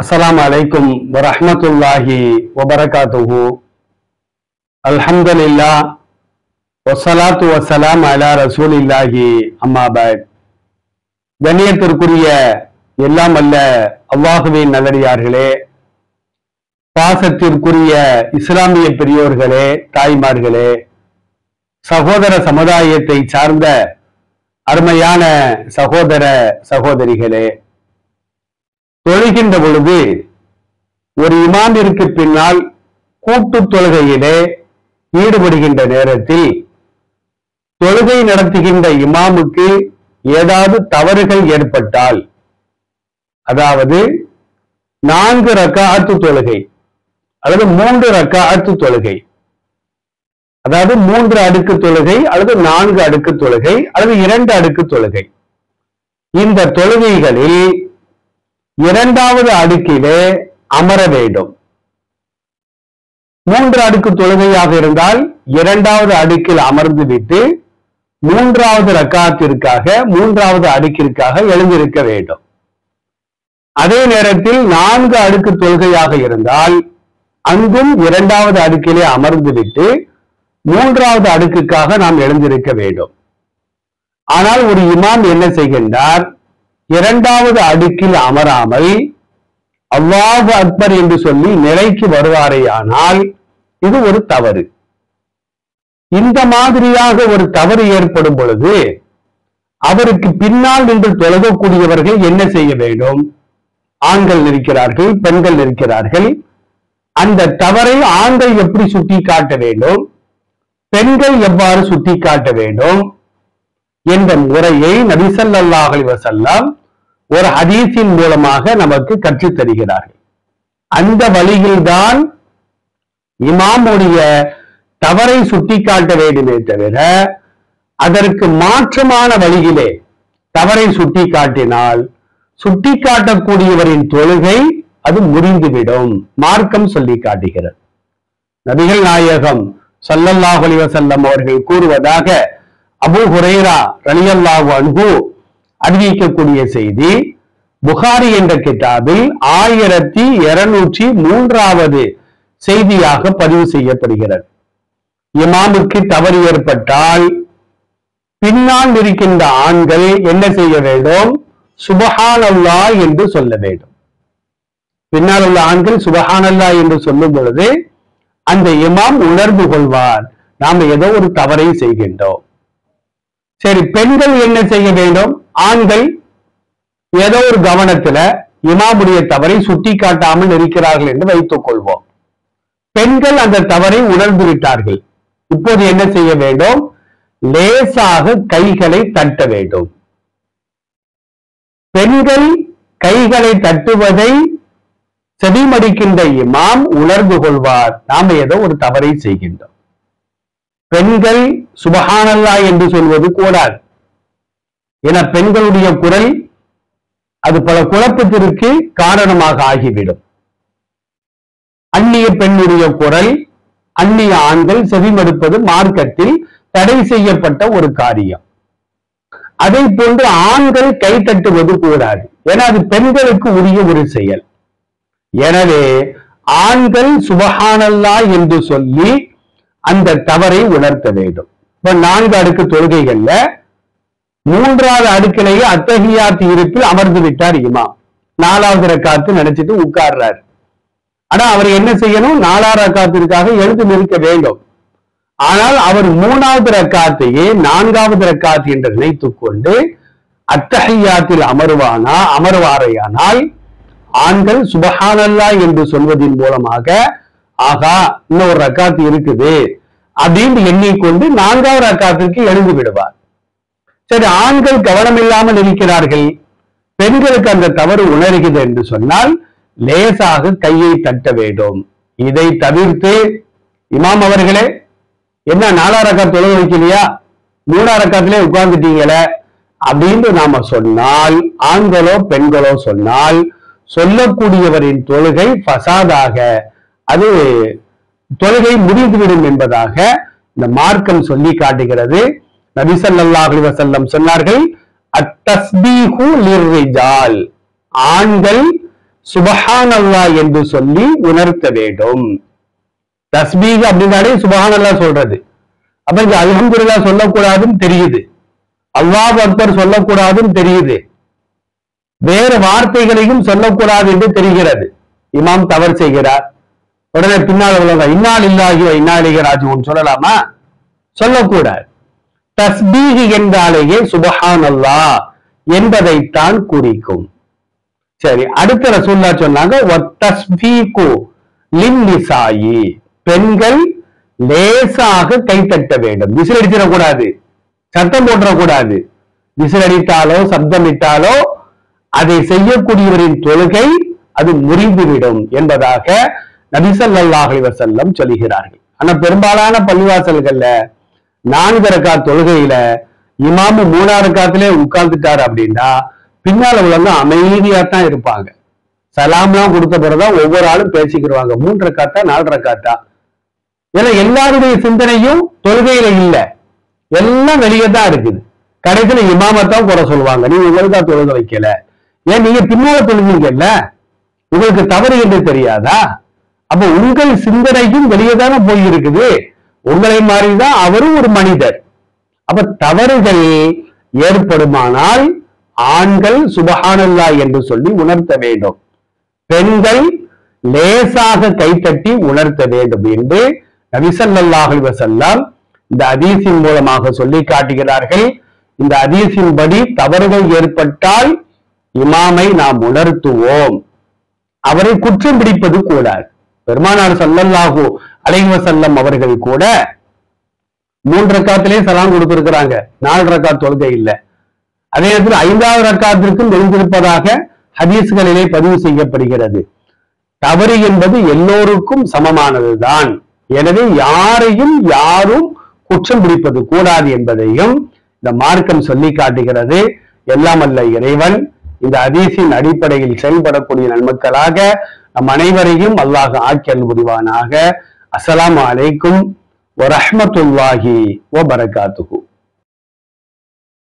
அஸ்ஸலாமு அலைக்கும் வரஹ்மத்துல்லாஹி வபரகாத்துஹு அல்ஹம்துலில்லா வஸ்ஸலாத்து வஸ்ஸலாம் அலா ரசூலில்லாஹி அம்மா பாத் கண்ணியத்திற்குரிய எல்லாம் அல்ல அல்லாஹுவின் நல்லடியார்களே பாசத்திற்குரிய இஸ்லாமிய பெரியோர்களே தாய்மார்களே சகோதர சமுதாயத்தை சார்ந்த அருமையான சகோதர சகோதரிகளே தொழுகின்ற பொழுது ஒரு இமாமிற்கு பின்னால் கூட்டு தொழுகையிலே ஈடுபடுகின்ற நேரத்தில் தொழுகை நடத்துகின்ற இமாமுக்கு ஏதாவது தவறுகள் ஏற்பட்டால் அதாவது நான்கு ரக்காத்து தொழுகை அல்லது மூன்று ரக்காத்து தொழுகை அதாவது மூன்று அடுக்கு தொழுகை அல்லது நான்கு அடுக்கு தொழுகை அல்லது இரண்டு அடுக்கு தொழுகை இந்த தொழுகைகளில் இரண்டாவது அடுக்கிலே அமர வேண்டும் மூன்று அடுக்கு தொழுகையாக இருந்தால் இரண்டாவது அடுக்கில் அமர்ந்து விட்டு மூன்றாவது ரக்காத்திற்காக மூன்றாவது அடுக்கிற்காக எழுந்திருக்க வேண்டும் அதே நேரத்தில் நான்கு அடுக்கு தொழுகையாக இருந்தால் அங்கும் இரண்டாவது அடுக்கிலே அமர்ந்து விட்டு மூன்றாவது அடுக்குக்காக நாம் எழுந்திருக்க வேண்டும் ஆனால் ஒரு இமாம் என்ன செய்கின்றார் இரண்டாவது அடுக்கில் அமராமல் அல்லாஹு அக்பர் என்று சொல்லி நிலைக்கு வருவாரேயானால் இது ஒரு தவறு இந்த மாதிரியாக ஒரு தவறு ஏற்படும் பொழுது அவருக்கு பின்னால் நின்று தொழகக்கூடியவர்கள் என்ன செய்ய வேண்டும் ஆண்கள் இருக்கிறார்கள் பெண்கள் இருக்கிறார்கள் அந்த தவறை ஆண்கள் எப்படி சுட்டி காட்ட வேண்டும் பெண்கள் எவ்வாறு சுட்டி காட்ட வேண்டும் என்ற முறையை நபிசல்லாஹ் அலைஹி வஸல்லம் ஒரு ஹதீஸின் மூலமாக நமக்கு கற்றுத் தருகிறார்கள் அந்த வழியில்தான் இமாமுடைய தவறை சுட்டிக்காட்ட வேண்டுமே தவிர அதற்கு மாற்றமான வழியிலே தவறை சுட்டிக்காட்டினால் சுட்டிக்காட்டக்கூடியவரின் தொழுகை அது முறிந்துவிடும் மார்க்கம் சொல்லி காட்டுகிறது நபிகள் நாயகம் ஸல்லல்லாஹு அலைஹி வஸல்லம் அவர்கள் கூறுவதாக அபூ ஹுரைரா ரலியல்லாஹு அன்ஹு அறிவிக்கக்கூடிய செய்தி புகாரி என்ற கிதாபில் ஆயிரத்தி இருநூற்றி மூன்றாவது செய்தியாக பதிவு செய்யப்படுகிறது இமாமுக்கு தவறு ஏற்பட்டால் பின்னால் இருக்கின்ற ஆண்கள் என்ன செய்ய வேண்டும் சுபஹானல்லா என்று சொல்ல வேண்டும் பின்னால் உள்ள ஆண்கள் சுபஹானல்லா என்று சொல்லும் பொழுது அந்த இமாம் உணர்ந்து கொள்வார் நாம ஏதோ ஒரு தவறை செய்கின்றோம் சரி பெண்கள் என்ன செய்ய வேண்டும் ஆண்கள் ஏதோ ஒரு கவனத்துல இமாமுடைய தவறை சுட்டி காட்டாமல் இருக்கிறார்கள் என்று வைத்துக் கொள்வோம் பெண்கள் அந்த தவறை உணர்ந்து விட்டார்கள் இப்போது என்ன செய்ய வேண்டும் லேசாக கைகளை தட்ட வேண்டும் பெண்கள் கைகளை தட்டுவதை செவிமடிக்கின்ற இமாம் உணர்ந்து கொள்வார் நாம ஏதோ ஒரு தவறை செய்கின்றோம் பெண்கள் சுபஹானல்லா என்று சொல்வது கூடாது என பெண்களுடைய குரல் அது பல குழப்பத்திற்கு காரணமாக ஆகிவிடும் அந்நிய பெண்ணுடைய குரல் அந்நிய ஆண்கள் செவிமடுப்பது மார்க்கத்தில் தடை செய்யப்பட்ட ஒரு காரியம் அதை போன்று ஆண்கள் கை தட்டுவது கூடாது ஏன்னா அது பெண்களுக்கு உரிய ஒரு செயல் எனவே ஆண்கள் சுபஹானல்லா என்று சொல்லி அந்த தவறை உணர்த்த வேண்டும் இப்ப நான்கு அடுக்கு தொழுகைகள்ல மூன்றாவது அடுக்கிலேயே அத்தகையாத்து இருப்பில் அமர்ந்து விட்டார் இமாம் நாலாவது ரக்காத்து நினைச்சிட்டு உட்கார்றார் ஆனா அவர் என்ன செய்யணும் நாலாவது ரக்காத்திற்காக எழுந்து நிற்க வேண்டும் ஆனால் அவர் மூணாவது ரக்காத்தையே நான்காவது ரக்காத்து என்று நினைத்துக் கொண்டு அத்தகையாத்தில் அமருவானா அமர்வாரையானால் ஆண்கள் சுபஹானல்லா என்று சொல்வதன் மூலமாக ஆகா இன்னொரு ரக்காத்து இருக்குது அப்படின்னு எண்ணிக்கொண்டு நான்காவது ரக்காத்திற்கு எழுந்து விடுவார் சரி ஆண்கள் கவனம் இல்லாமல் இருக்கிறார்கள் பெண்களுக்கு அந்த தவறு உணர்கிறது என்று சொன்னால் லேசாக கையை தட்ட வேண்டும் இதை தவிர்த்து இமாம் அவர்களே என்ன நாலா ரக்காத் தொழில் வைக்கலையா மூணா ரக்காத்திலே உட்கார்ந்துட்டீங்களே அப்படின்னு நாம சொன்னால் ஆண்களோ பெண்களோ சொன்னால் சொல்லக்கூடியவரின் தொழுகை ஃபசாதாக அது தொழுகை முடிந்துவிடும் என்பதாக இந்த மார்க்கம் சொல்லி காட்டுகிறது நபி ஸல்லல்லாஹு அலைஹி வஸல்லம் சொன்னார்கள் அத்தஸ்பீஹு லிர்ரிஜால் ஆண்கள் சுபஹான் அல்லாஹ் என்று சொல்லி உணர்த்த வேண்டும் தஸ்பீக் அப்படின்னாலே சுபஹான் அல்லாஹ் சொல்றது அப்ப இங்க அல்ஹம்துலில்லாஹ் சொல்லக்கூடாதுன்னு தெரியுது அல்லாஹ் அக்பர் சொல்லக்கூடாதுன்னு தெரியுது வேற வார்த்தைகளையும் சொல்லக்கூடாது என்று தெரிகிறது இமாம் தவறு செய்கிறார் உடனே பின்னால் உள்ளவங்க இன்னால் இல்லாகி இன்னாலிக ராஜுவன் சொல்லலாமா சொல்லக்கூடாது தஸ்பீஹ் என்றாலேயே சுபஹான் அல்லாஹ் என்பதைத்தான் குறிக்கும் சரி அடுத்த ரசூல்லா சொன்னாங்க "வத்தஸ்பீகு லின்னிசாயி." பெண்கள் லேசாக கைத்தட்ட வேண்டும் விசில் அடிச்சிடக்கூடாது சத்தம் போட்டுறக்கூடாது விசில் அடித்தாலோ சப்தமிட்டாலோ அதை செய்யக்கூடியவரின் தொழுகை அது முறிந்துவிடும் என்பதாக நபிசல்லாஹ் அலைஹி வஸல்லம் சொல்லுகிறார்கள் ஆனா பெரும்பாலான பள்ளிவாசல்கள்ல நான்கு ரக்காத் தொழுகையில இமாமு மூணாறு ரக்காத்திலே உட்கார்ந்துட்டாரு அப்படின்னா பின்னால உள்ளவங்க அமைதியா தான் இருப்பாங்க சலாம்லாம் கொடுத்த பிறகுதான் ஒவ்வொரு ஆளும் பேசிக்கிடுவாங்க மூன்று ரக்காத்தா நாலு ரக்காத்தா ஏன்னா எல்லாருடைய சிந்தனையும் தொழுகையில இல்ல எல்லாம் வெளியே தான் இருக்குது கடைசியில இமாமத்தான் குறை சொல்லுவாங்க நீங்க உங்களுக்கு தொழுக வைக்கல ஏன் நீங்க பின்னால தொழுவீங்கல்ல உங்களுக்கு தவறு என்று தெரியாதா அப்ப உங்கள் சிந்தனையும் வெளியே தானே போயிருக்குது உங்களை மாதிரிதான் அவரும் ஒரு மனிதர் அப்ப தவறுகள் ஏற்படுமானால் ஆண்கள் சுபஹானல்லா என்று சொல்லி உணர்த்த வேண்டும் பெண்கள் லேசாக கைத்தட்டி உணர்த்த வேண்டும் என்று நபிசல்லாஹ் அலைஹி வஸல்லம் இந்த அதீசின் மூலமாக சொல்லி காட்டுகிறார்கள் இந்த அதீசின் படி தவறுகள் ஏற்பட்டால் இமாமை நாம் உணர்த்துவோம் அவரை குற்றம் பிடிப்பது கூடாது பெருமானார் ஸல்லல்லாஹு அலைஹி வஸல்லம் அவர்கள் கூட மூன்று ரக்காத்திலே சலாம் கொடுத்திருக்கிறாங்க நாலு ரக்காத் தொழுகை இல்லை அதே நேரத்தில் ஐந்தாவது ரக்காத்திற்கும் எழுந்திருப்பதாக ஹதீஸ்களிலே பதிவு செய்யப்படுகிறது தவறு என்பது எல்லோருக்கும் சமமானதுதான் எனவே யாரையும் யாரும் குற்றம் பிடிப்பது கூடாது என்பதையும் இந்த மார்க்கம் சொல்லி காட்டுகிறது எல்லாம் அல்ல இறைவன் இந்த ஹதீஸின் அடிப்படையில் செயல்படக்கூடிய நன்மக்களாக நம் அனைவரையும் அல்லாஹ் ஆக்கியல் புரிவானாக அஸ்ஸலாமு அலைக்கும் வரஹ்மத்துல்லாஹி வபரகாத்துஹு